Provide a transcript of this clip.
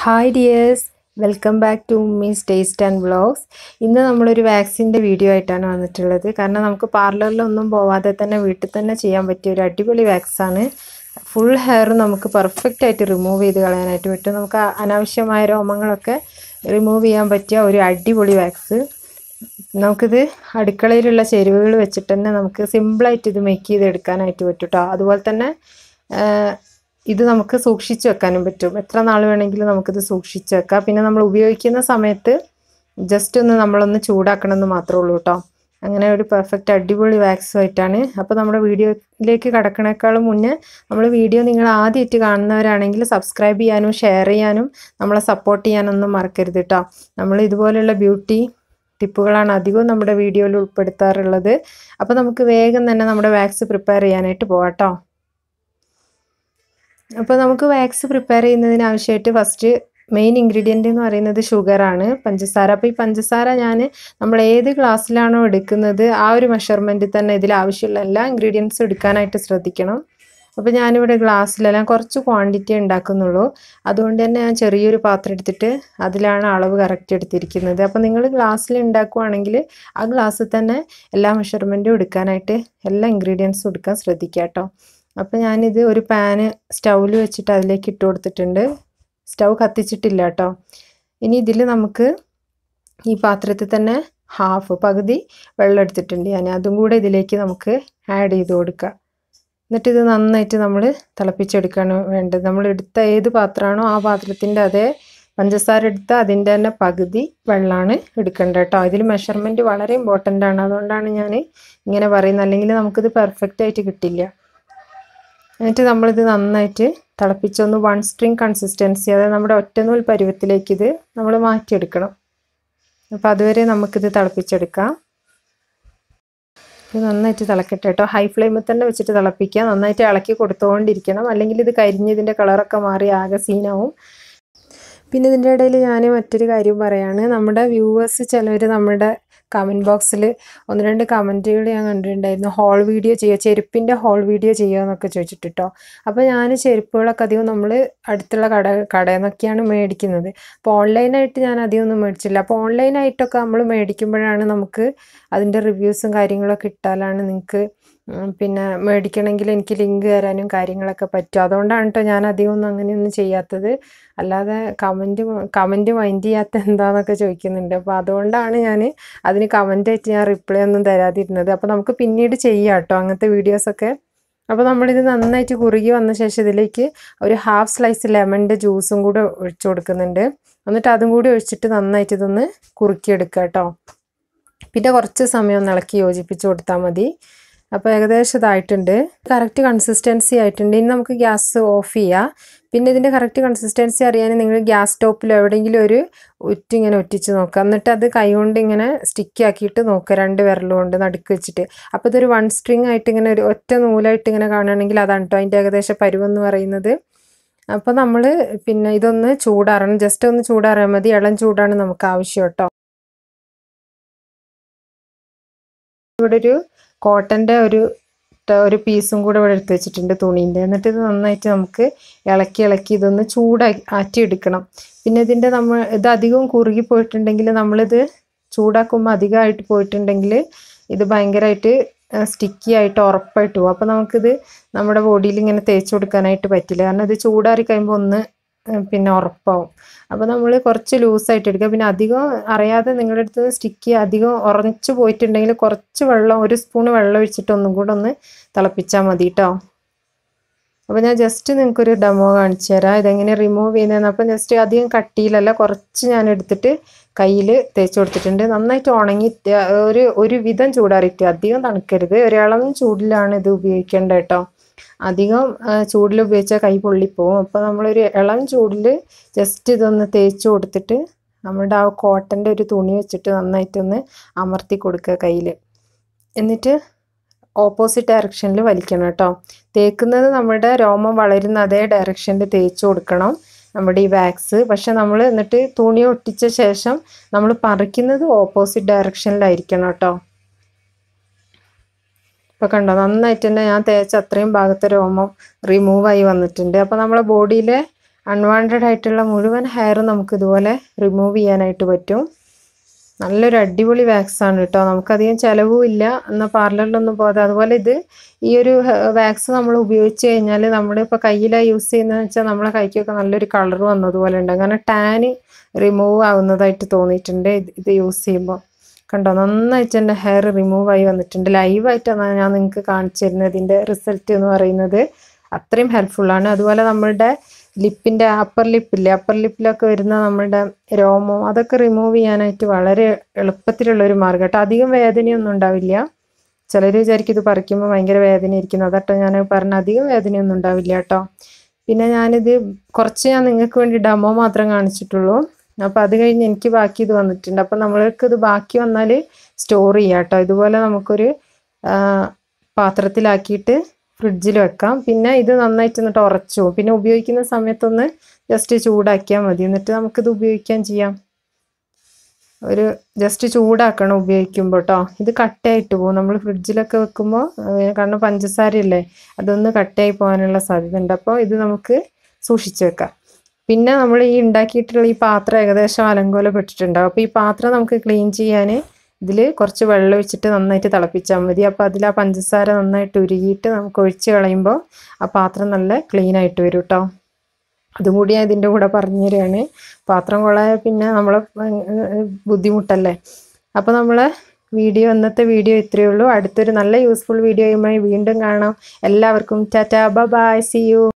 hi dears welcome back to mees taste and vlogs ഇന്ന് നമ്മളൊരു വാക്സിൻ്റെ video ആയിട്ടാണ് വന്നിട്ടുള്ളത് കാരണം നമുക്ക് പാർലറിലൊന്നും പോവാതെ തന്നെ വീട്ടിൽ തന്നെ ചെയ്യാൻ പറ്റിയ ഒരു അടിപൊളി വാക്സാണ് ഫുൾ ഹെയർ നമുക്ക് പെർഫെക്റ്റ് ആയിട്ട് റിമൂവ് ചെയ്ത് കളയാനായിട്ട് പറ്റും നമുക്ക് ആ അനാവശ്യമായ രോമങ്ങളൊക്കെ റിമൂവ് ചെയ്യാൻ പറ്റിയ ഒരു അടിപൊളി വാക്സ് നമുക്കിത് അടുക്കളയിലുള്ള ചേരുവകൾ വെച്ചിട്ട് തന്നെ നമുക്ക് സിമ്പിളായിട്ട് ഇത് മേക്ക് ചെയ്ത് എടുക്കാനായിട്ട് പറ്റും കേട്ടോ അതുപോലെ തന്നെ ഇത് നമുക്ക് സൂക്ഷിച്ച് വെക്കാനും പറ്റും എത്ര നാൾ വേണമെങ്കിലും നമുക്കിത് സൂക്ഷിച്ച് വെക്കാം പിന്നെ നമ്മൾ ഉപയോഗിക്കുന്ന സമയത്ത് ജസ്റ്റ് ഒന്ന് നമ്മളൊന്ന് ചൂടാക്കണമെന്ന് മാത്രമേ ഉള്ളൂ കേട്ടോ അങ്ങനെ ഒരു പെർഫെക്റ്റ് അടിപൊളി വാക്സും ആയിട്ടാണ് അപ്പോൾ നമ്മുടെ വീഡിയോയിലേക്ക് കടക്കണേക്കാളും മുന്നേ നമ്മൾ വീഡിയോ നിങ്ങൾ ആദ്യമായിട്ട് കാണുന്നവരാണെങ്കിൽ സബ്സ്ക്രൈബ് ചെയ്യാനും ഷെയർ ചെയ്യാനും നമ്മളെ സപ്പോർട്ട് ചെയ്യാനൊന്നും മറക്കരുത് കേട്ടോ നമ്മൾ ഇതുപോലെയുള്ള ബ്യൂട്ടി ടിപ്പുകളാണ് അധികവും നമ്മുടെ വീഡിയോയിൽ ഉൾപ്പെടുത്താറുള്ളത് അപ്പോൾ നമുക്ക് വേഗം തന്നെ നമ്മുടെ വാക്സ് പ്രിപ്പയർ ചെയ്യാനായിട്ട് പോകാം കേട്ടോ അപ്പോൾ നമുക്ക് വാക്സ് പ്രിപ്പയർ ചെയ്യുന്നതിന് ആവശ്യമായിട്ട് ഫസ്റ്റ് മെയിൻ ഇൻഗ്രീഡിയൻ്റ് എന്ന് പറയുന്നത് ഷുഗറാണ് പഞ്ചസാര അപ്പോൾ ഈ പഞ്ചസാര ഞാൻ നമ്മൾ ഏത് ഗ്ലാസ്സിലാണോ എടുക്കുന്നത് ആ ഒരു മെഷർമെൻറ്റിൽ തന്നെ ഇതിൽ ആവശ്യമുള്ള എല്ലാ ഇൻഗ്രീഡിയൻസും എടുക്കാനായിട്ട് ശ്രദ്ധിക്കണം അപ്പോൾ ഞാനിവിടെ ഗ്ലാസ്സിലെല്ലാം കുറച്ച് ക്വാണ്ടിറ്റി ഉണ്ടാക്കുന്നുള്ളൂ അതുകൊണ്ട് തന്നെ ഞാൻ ചെറിയൊരു പാത്രം എടുത്തിട്ട് അതിലാണ് അളവ് കറക്റ്റ് എടുത്തിരിക്കുന്നത് അപ്പോൾ നിങ്ങൾ ഗ്ലാസ്സിൽ ഉണ്ടാക്കുവാണെങ്കിൽ ആ ഗ്ലാസ്സിൽ തന്നെ എല്ലാ മെഷർമെൻറ്റും എടുക്കാനായിട്ട് എല്ലാ ഇൻഗ്രീഡിയൻസും എടുക്കാൻ ശ്രദ്ധിക്കുക കേട്ടോ അപ്പോൾ ഞാനിത് ഒരു പാന് സ്റ്റൗവിൽ വെച്ചിട്ട് അതിലേക്ക് ഇട്ട് കൊടുത്തിട്ടുണ്ട് സ്റ്റൗ കത്തിച്ചിട്ടില്ല കേട്ടോ ഇനി ഇതിൽ നമുക്ക് ഈ പാത്രത്തിൽ തന്നെ ഹാഫ് പകുതി വെള്ളം എടുത്തിട്ടുണ്ട് ഞാൻ അതും കൂടെ ഇതിലേക്ക് നമുക്ക് ആഡ് ചെയ്ത് കൊടുക്കുക എന്നിട്ട് ഇത് നന്നായിട്ട് നമ്മൾ തിളപ്പിച്ചെടുക്കുകയാണ് വേണ്ടത് നമ്മൾ എടുത്ത ഏത് പാത്രമാണോ ആ പാത്രത്തിൻ്റെ അതേ പഞ്ചസാര എടുത്ത അതിൻ്റെ തന്നെ പകുതി വെള്ളമാണ് എടുക്കേണ്ടത് കേട്ടോ ഇതിൽ മെഷർമെൻറ്റ് വളരെ ഇമ്പോർട്ടൻ്റ് ആണ് അതുകൊണ്ടാണ് ഞാൻ ഇങ്ങനെ പറയുന്നത് അല്ലെങ്കിൽ നമുക്കിത് പെർഫെക്റ്റ് ആയിട്ട് കിട്ടില്ല എന്നിട്ട് നമ്മളിത് നന്നായിട്ട് തിളപ്പിച്ചൊന്ന് വൺ സ്ട്രിങ് കൺസിസ്റ്റൻസി അതായത് നമ്മുടെ ഒറ്റനൂൽ പരുവത്തിലേക്ക് ഇത് നമ്മൾ മാറ്റിയെടുക്കണം അപ്പോൾ അതുവരെ നമുക്കിത് തിളപ്പിച്ചെടുക്കാം ഇത് നന്നായിട്ട് തിളക്കട്ടെ കേട്ടോ ഹൈ ഫ്ലെയിമിൽ തന്നെ വെച്ചിട്ട് തിളപ്പിക്കുക നന്നായിട്ട് ഇളക്കി കൊടുത്തുകൊണ്ടിരിക്കണം അല്ലെങ്കിൽ ഇത് കരിഞ്ഞതിൻ്റെ കളറൊക്കെ മാറി ആകെ സീനാവും പിന്നെ ഇതിൻ്റെ ഇടയിൽ ഞാൻ മറ്റൊരു കാര്യം പറയാണ് നമ്മുടെ വ്യൂവേഴ്സ് ചിലവർ നമ്മുടെ കമൻറ്റ് ബോക്സിൽ ഒന്ന് രണ്ട് കമൻറ്റുകൾ ഞാൻ കണ്ടിട്ടുണ്ടായിരുന്നു ഹോൾ വീഡിയോ ചെയ്യുക ചെരുപ്പിൻ്റെ ഹോൾ വീഡിയോ ചെയ്യുക എന്നൊക്കെ ചോദിച്ചിട്ട് കേട്ടോ അപ്പോൾ ഞാൻ ചെരുപ്പുകളൊക്കെ അധികം നമ്മൾ അടുത്തുള്ള കട കടയിൽ നിന്നൊക്കെയാണ് മേടിക്കുന്നത് അപ്പോൾ ഓൺലൈനായിട്ട് ഞാൻ അധികം ഒന്നും മേടിച്ചില്ല അപ്പോൾ ഓൺലൈനായിട്ടൊക്കെ നമ്മൾ മേടിക്കുമ്പോഴാണ് നമുക്ക് അതിൻ്റെ റിവ്യൂസും കാര്യങ്ങളൊക്കെ ഇട്ടാലാണ് നിങ്ങൾക്ക് പിന്നെ മേടിക്കണമെങ്കിൽ എനിക്ക് ലിങ്ക് തരാനും കാര്യങ്ങളൊക്കെ പറ്റും അതുകൊണ്ടാണ് കേട്ടോ ഞാൻ അധികം ഒന്നും അങ്ങനെയൊന്നും ചെയ്യാത്തത് അല്ലാതെ കമൻറ്റ് കമൻറ്റ് മൈൻഡ് ചെയ്യാത്ത എന്താണെന്നൊക്കെ ചോദിക്കുന്നുണ്ട് അപ്പോൾ അതുകൊണ്ടാണ് ഞാൻ അതിന് കമൻറ്റായിട്ട് ഞാൻ റിപ്ലൈ ഒന്നും തരാതിരുന്നത് അപ്പോൾ നമുക്ക് പിന്നീട് ചെയ്യാം കേട്ടോ അങ്ങനത്തെ വീഡിയോസൊക്കെ അപ്പോൾ നമ്മളിത് നന്നായിട്ട് കുറുകി വന്ന ശേഷം ഇതിലേക്ക് ഒരു ഹാഫ് സ്ലൈസ് ലെമണിൻ്റെ ജ്യൂസും കൂടെ ഒഴിച്ചു കൊടുക്കുന്നുണ്ട് എന്നിട്ട് അതും കൂടി ഒഴിച്ചിട്ട് നന്നായിട്ട് ഇതൊന്ന് കുറുക്കിയെടുക്കുക കേട്ടോ പിന്നെ കുറച്ച് സമയം ഒന്ന് ഇളക്കി യോജിപ്പിച്ച് കൊടുത്താൽ മതി അപ്പോൾ ഏകദേശം ഇതായിട്ടുണ്ട് കറക്റ്റ് കൺസിസ്റ്റൻസി ആയിട്ടുണ്ട് ഇനി നമുക്ക് ഗ്യാസ് ഓഫ് ചെയ്യാം പിന്നെ ഇതിൻ്റെ കറക്റ്റ് കൺസിസ്റ്റൻസി അറിയാൻ നിങ്ങൾ ഗ്യാസ് സ്റ്റോപ്പിൽ എവിടെയെങ്കിലും ഒരു ഉറ്റിങ്ങനെ ഒറ്റിച്ച് നോക്കുക എന്നിട്ട് അത് കൈകൊണ്ട് ഇങ്ങനെ സ്റ്റിക്ക് ആക്കിയിട്ട് നോക്കുക രണ്ട് വിരലും കൊണ്ട് നടുക്ക് വെച്ചിട്ട് അപ്പോൾ ഇതൊരു വൺ സ്ട്രിങ് ആയിട്ട് ഇങ്ങനെ ഒരു ഒറ്റ നൂലായിട്ട് ഇങ്ങനെ കാണുകയാണെങ്കിൽ അതാണ് കേട്ടോ അതിൻ്റെ ഏകദേശം പരുവെന്ന് പറയുന്നത് അപ്പോൾ നമ്മൾ പിന്നെ ഇതൊന്ന് ചൂടാറണം ജസ്റ്റ് ഒന്ന് ചൂടാറിയാൽ മതി ഇളം ചൂടാണ് നമുക്ക് ആവശ്യം കേട്ടോ ഇവിടെ ഒരു കോട്ടൻ്റെ ഒരു ഒരു പീസും കൂടെ ഇവിടെ എടുത്ത് വെച്ചിട്ടുണ്ട് തുണീൻ്റെ എന്നിട്ട് ഇത് നന്നായിട്ട് നമുക്ക് ഇളക്കി ഇളക്കി ഇതൊന്ന് ചൂടാക്കി ആറ്റിയെടുക്കണം പിന്നെ ഇതിൻ്റെ നമ്മൾ ഇത് അധികം കുറുകി പോയിട്ടുണ്ടെങ്കിൽ നമ്മളിത് ചൂടാക്കുമ്പോൾ അധികമായിട്ട് പോയിട്ടുണ്ടെങ്കിൽ ഇത് ഭയങ്കരമായിട്ട് സ്റ്റിക്കി ആയിട്ട് ഉറപ്പായിട്ട് പോകും അപ്പോൾ നമുക്കിത് നമ്മുടെ ബോഡിയിൽ ഇങ്ങനെ തേച്ച് കൊടുക്കാനായിട്ട് പറ്റില്ല കാരണം ഇത് ചൂടാറി കഴിയുമ്പോൾ ഒന്ന് പിന്നെ ഉറപ്പാവും അപ്പോൾ നമ്മൾ കുറച്ച് ലൂസായിട്ട് എടുക്കുക പിന്നെ അധികം അറിയാതെ നിങ്ങളുടെ അടുത്ത് സ്റ്റിക്ക് അധികം ഉറച്ചു പോയിട്ടുണ്ടെങ്കിൽ കുറച്ച് വെള്ളം ഒരു സ്പൂൺ വെള്ളം ഒഴിച്ചിട്ട് ഒന്നും കൂടെ ഒന്ന് തിളപ്പിച്ചാൽ മതി കേട്ടോ അപ്പോൾ ഞാൻ ജസ്റ്റ് നിങ്ങൾക്കൊരു ഡെമോ കാണിച്ചു തരാം ഇതെങ്ങനെ റിമൂവ് ചെയ്യുന്നതെന്ന് അപ്പം ജസ്റ്റ് അധികം കട്ടിയിലല്ല കുറച്ച് ഞാൻ എടുത്തിട്ട് കയ്യിൽ തേച്ച് കൊടുത്തിട്ടുണ്ട് നന്നായിട്ട് ഉണങ്ങി ഒരു ഒരു വിധം ചൂടാറിയിട്ട് അധികം തണുക്കരുത് ഒരിളം ചൂടിലാണ് ഇത് ഉപയോഗിക്കേണ്ടത് കേട്ടോ അധികം ചൂടിൽ ഉപയോഗിച്ചാൽ കൈ പൊള്ളിപ്പോവും അപ്പോൾ നമ്മളൊരു ഇളം ചൂടിൽ ജസ്റ്റ് ഇതൊന്ന് തേച്ച് കൊടുത്തിട്ട് നമ്മുടെ ആ കോട്ടൻ്റെ ഒരു തുണി വെച്ചിട്ട് നന്നായിട്ടൊന്ന് അമർത്തി കൊടുക്കുക കയ്യിൽ എന്നിട്ട് ഓപ്പോസിറ്റ് ഡയറക്ഷനിൽ വലിക്കണം കേട്ടോ തേക്കുന്നത് നമ്മുടെ രോമം വളരുന്ന അതേ ഡയറക്ഷനിൽ തേച്ച് കൊടുക്കണം നമ്മുടെ ഈ വാക്സ് പക്ഷെ നമ്മൾ എന്നിട്ട് തുണി ഒട്ടിച്ച ശേഷം നമ്മൾ പറിക്കുന്നത് ഓപ്പോസിറ്റ് ഡയറക്ഷനിലായിരിക്കണം കേട്ടോ ഇപ്പോൾ കണ്ടോ നന്നായിട്ട് തന്നെ ഞാൻ തേച്ച അത്രയും ഭാഗത്തെ രോമം റിമൂവായി വന്നിട്ടുണ്ട് അപ്പോൾ നമ്മളെ ബോഡിയിലെ അൺവാണ്ടഡ് ആയിട്ടുള്ള മുഴുവൻ ഹെയറും നമുക്ക് ഇതുപോലെ റിമൂവ് ചെയ്യാനായിട്ട് പറ്റും നല്ലൊരു അടിപൊളി വാക്സ് ആണ് കേട്ടോ നമുക്കധികം ചിലവും ഇല്ല എന്നാൽ പാർലറിലൊന്നും പോകാതെ അതുപോലെ ഇത് ഈ ഒരു വാക്സ് നമ്മൾ ഉപയോഗിച്ച് കഴിഞ്ഞാൽ നമ്മളിപ്പോൾ കയ്യിലാണ് യൂസ് ചെയ്യുന്നതെന്ന് വെച്ചാൽ നമ്മളെ കൈക്കൊക്കെ നല്ലൊരു കളർ വന്നതുപോലെ ഉണ്ട് അങ്ങനെ ടാന് റിമൂവ് ആവുന്നതായിട്ട് തോന്നിയിട്ടുണ്ട് ഇത് ഇത് യൂസ് ചെയ്യുമ്പോൾ കണ്ടോ നന്നായിട്ട് എൻ്റെ ഹെയർ റിമൂവ് ആയി വന്നിട്ടുണ്ട് ലൈവായിട്ടാണ് ഞാൻ നിങ്ങൾക്ക് കാണിച്ചു തരുന്നത് ഇതിൻ്റെ റിസൾട്ട് എന്ന് പറയുന്നത് അത്രയും ഹെൽപ്ഫുള്ളാണ് അതുപോലെ നമ്മളുടെ ലിപ്പിൻ്റെ അപ്പർ ലിപ്പില്ലേ അപ്പർ ലിപ്പിലൊക്കെ വരുന്ന നമ്മളുടെ രോമം അതൊക്കെ റിമൂവ് ചെയ്യാനായിട്ട് വളരെ എളുപ്പത്തിലുള്ളൊരു മാർഗ്ഗം കേട്ടോ അധികം വേദനയൊന്നും ഉണ്ടാവില്ല ചിലർ വിചാരിക്കും ഇത് പറിക്കുമ്പോൾ ഭയങ്കര വേദന ഇരിക്കുന്നു അതട്ടോ ഞാൻ പറഞ്ഞ അധികം വേദനയൊന്നും ഉണ്ടാവില്ല കേട്ടോ പിന്നെ ഞാനിത് കുറച്ച് ഞാൻ നിങ്ങൾക്ക് വേണ്ടി ഡെമോ മാത്രം കാണിച്ചിട്ടുള്ളൂ അപ്പോൾ അത് കഴിഞ്ഞ് എനിക്ക് ബാക്കി ഇത് വന്നിട്ടുണ്ട് അപ്പോൾ നമ്മൾക്ക് ഇത് ബാക്കി വന്നാൽ സ്റ്റോർ ചെയ്യാം കേട്ടോ ഇതുപോലെ നമുക്കൊരു പാത്രത്തിലാക്കിയിട്ട് ഫ്രിഡ്ജിൽ വെക്കാം പിന്നെ ഇത് നന്നായിട്ട് എന്നിട്ട് ഉറച്ചു പോകും പിന്നെ ഉപയോഗിക്കുന്ന സമയത്തൊന്ന് ജസ്റ്റ് ചൂടാക്കിയാൽ മതി എന്നിട്ട് നമുക്കിത് ഉപയോഗിക്കാൻ ചെയ്യാം ഒരു ജസ്റ്റ് ചൂടാക്കണം ഉപയോഗിക്കുമ്പോൾ കേട്ടോ ഇത് കട്ടയായിട്ട് പോകും നമ്മൾ ഫ്രിഡ്ജിലൊക്കെ വെക്കുമ്പോൾ കാരണം പഞ്ചസാരയല്ലേ അതൊന്ന് കട്ടയായി പോകാനുള്ള സാധ്യത ഉണ്ട് അപ്പോൾ ഇത് നമുക്ക് സൂക്ഷിച്ച് വെക്കാം പിന്നെ നമ്മൾ ഈ ഉണ്ടാക്കിയിട്ടുള്ള ഈ പാത്രം ഏകദേശം അലങ്കോലപ്പെട്ടിട്ടുണ്ടാവും അപ്പോൾ ഈ പാത്രം നമുക്ക് ക്ലീൻ ചെയ്യാൻ ഇതിൽ കുറച്ച് വെള്ളം ഒഴിച്ചിട്ട് നന്നായിട്ട് തിളപ്പിച്ചാൽ മതി അപ്പോൾ അതിൽ ആ പഞ്ചസാര നന്നായിട്ട് ഉരുകിയിട്ട് നമുക്ക് ഒഴിച്ച് കളയുമ്പോൾ ആ പാത്രം നല്ല ക്ലീൻ ആയിട്ട് വരും കേട്ടോ അതും കൂടി ഞാൻ ഇതിൻ്റെ കൂടെ പറഞ്ഞു തരികയാണ് പാത്രം കുളമായ പിന്നെ നമ്മളെ ബുദ്ധിമുട്ടല്ലേ അപ്പോൾ നമ്മളെ വീഡിയോ ഇന്നത്തെ വീഡിയോ ഇത്രയേ ഉള്ളൂ അടുത്തൊരു നല്ല യൂസ്ഫുൾ വീഡിയോയുമായി വീണ്ടും കാണാം എല്ലാവർക്കും ടാറ്റാ ബൈ സി യു